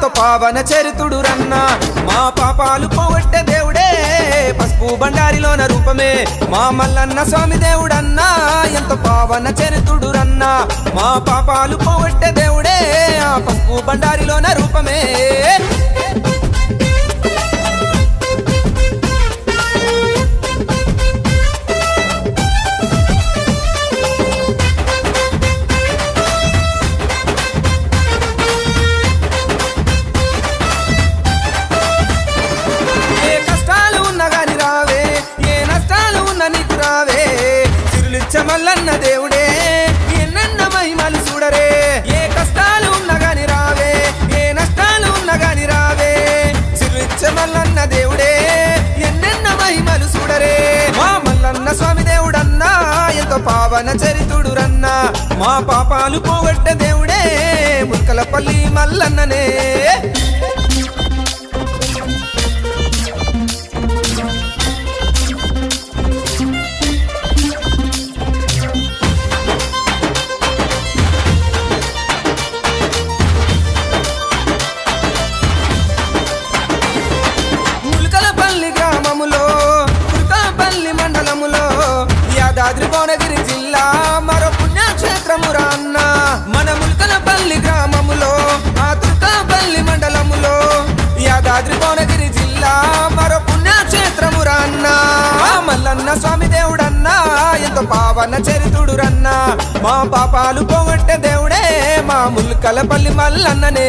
ఎంతో పావన చరితుడు రన్న మా పాపాలు పోగొట్టే దేవుడే పసుపు బండారిలోన రూపమే మా మల్లన్న స్వామి దేవుడన్నా ఎంతో పావన చరితుడు రన్న మా పాపాలు పోగొట్టే దేవుడే ఆ పసుపు బండారిలోన రూపమే ఏ కష్టాలు ఉన్నా గాని రావే ఏ నష్టాలు ఉన్నా నీకు రావే చిరులిచ్చ మల్లన్న దేవుడే ఎన్నెన్న మహిమలు చూడరే ఏ కష్టాలు ఉన్నా గాని రావే ఏ నష్టాలు ఉన్నా గాని రావే చిరులిచ్చ మల్లన్న దేవుడే ఎన్నెన్న మహిమలు చూడరే మా మల్లన్న స్వామి దేవుడన్నా ఎంతో పావన చరితుడు రన్నా మా పాపాలు పోగొట్టే దేవుడే ముల్కలపల్లి మల్లన్ననే ములకలపల్లి గ్రామములో తుర్కాపల్లి మండలములో యాదాద్రి భువనగిరి జిల్లా మరో పుణ్యక్షేత్రము రాన్న మన ములకలపల్లి గ్రామములో ఆ తుర్కాపల్లి మండలములో యాదాద్రి భువనగిరి జిల్లా మరో పుణ్యక్షేత్రము రాన్న ఆ మల్లన్న స్వామి దేవుడన్నా ఎంతో పావన చరితుడు రన్న మా పాపాలు పోగొట్టే దేవుడే మా ముల్కలపల్లి మల్లన్ననే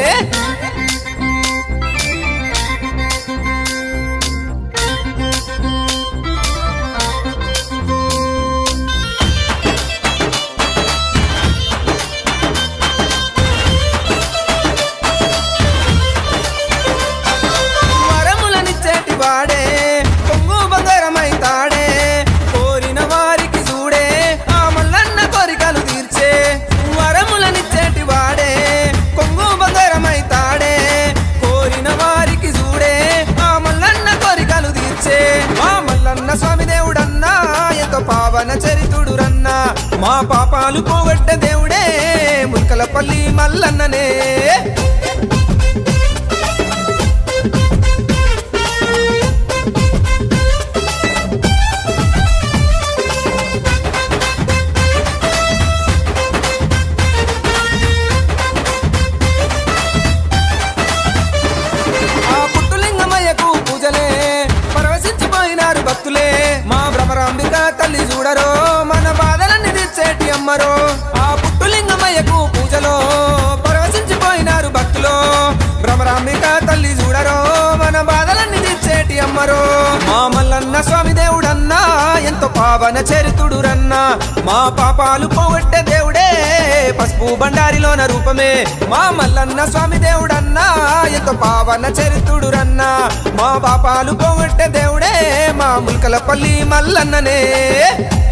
వరములనిచ్చేటి వాడే కొంగు బంగారమైతాడే కోరిన వారికి చూడే ఆ మల్లన్న కోరికలు తీర్చే వరములనిచ్చేటి వాడే కొంగు బంగారమైతాడే కోరిన వారికి చూడే ఆ మల్లన్న కోరికలు తీర్చే మా మల్లన్న స్వామి దేవుడన్నా ఎంతో పావన చరితుడు రన్నా మా పాపాలు పోగొట్టే దేవుడే ముల్కలపల్లి మల్లన్ననే ఆ పుట్టులింగమయ్యకు పూజలే పరవశించిపోయినారు భక్తులే మా భ్రమరాంబిక తల్లి చూడరో మన బాధలన్నీ తీర్చేటి అమ్మరో ఆ పుట్టులింగమయ్యకు పూజలో పరవశించిపోయినారు భక్తులో భ్రమరాంబిక తల్లి చూడరో మన బాధలన్నీ తీర్చేటి అమ్మరో మా మల్లన్న స్వామి దేవుడన్నా ఎంతో పావన చరితుడు రన్నా మా పాపాలు పోగొట్టే దేవుడే పసుపు బండారిలోన రూపమే మా మల్లన్న స్వామి దేవుడన్నా ఎంతో పావన చరితుడు రన్నా మా పాపాలు పోగొట్టే దేవుడే మా ముల్కలపల్లి మల్లన్ననే